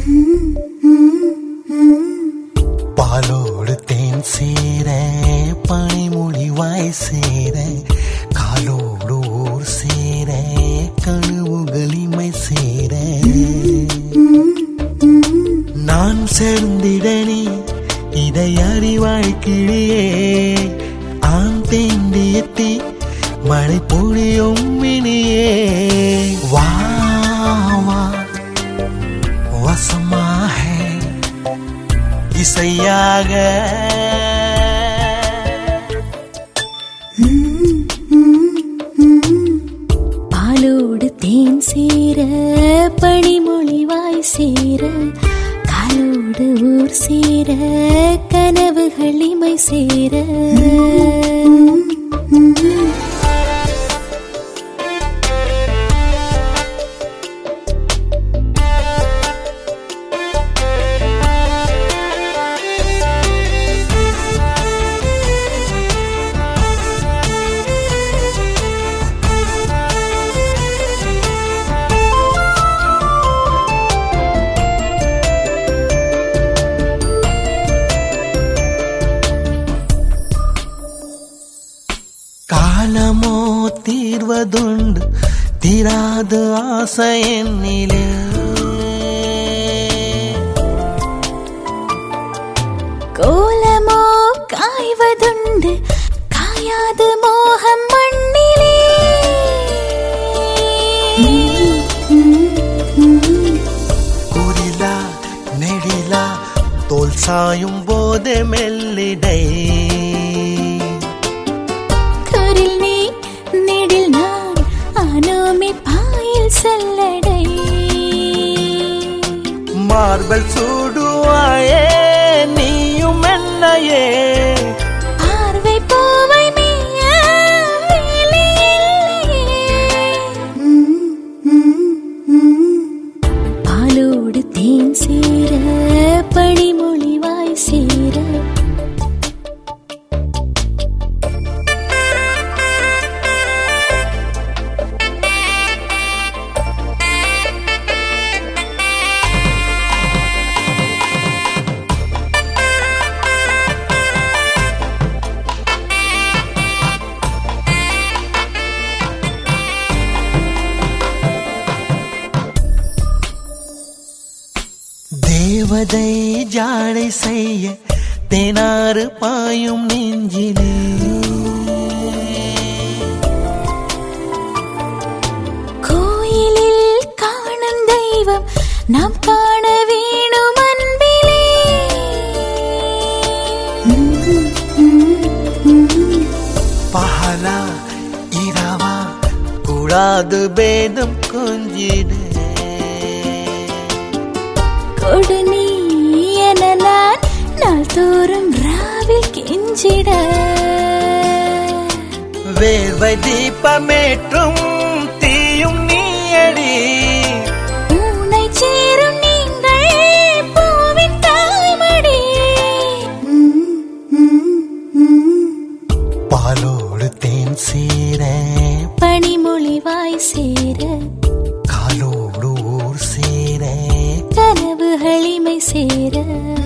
பாலோடு தேன் சேர பனிமொழிவாய் சேர காலோடு ஊர் சேர கனவுகள் இமை சேர நான் சேர்ந்திடனே இதை அறிவாய் கிளியே ஆண் தேண்டியத்தி மழை பொழியும் மினியே வா வா வசமாக இசையாக பாலோடு தேன் சேர பனிமொழிவாய் சேர காலோடு ஊர் சேர கனவுகள் இமை சேர காலமோ தீர்வதுண்டு தீராத ஆசை என்னிலே கோலமோ காய்வதுண்டு காயாது மோகம் மண்ணிலே குரிலா நெடிலா தோல் சாயும் போது மெல்லிடை கரில் நீ நெடில் நான் ஆனோமே பாயில் செல்லடை மார்பல் சூடுவாயே நீயும் என்னையே பார்வை பூவை மேய வேலை இல்லையே. பாலோடு தேன் சேர பனிமொழிவாய் சேர தேவதை ஜாடை செய்ய தேனாறு பாயும் நெஞ்சிலே கோயிலில் காணும் தெய்வம் நாம் காண வேணும் அன்பிலே பகலா இரவா கூடாது பேதம் கொஞ்சிடு கொடு நீ என நான் நாள் தோறும் ராவில் கெஞ்சிட வேர்வை தீபமேற்றும் தீயும் நீயடி உன்னை சேரும் நீங்கள் பூவின் தாய்மடி பாலோடு தேன் சேர பனிமொழிவாய் சேர காலோடு ஊர் சேர கனவுகள் இமை சேர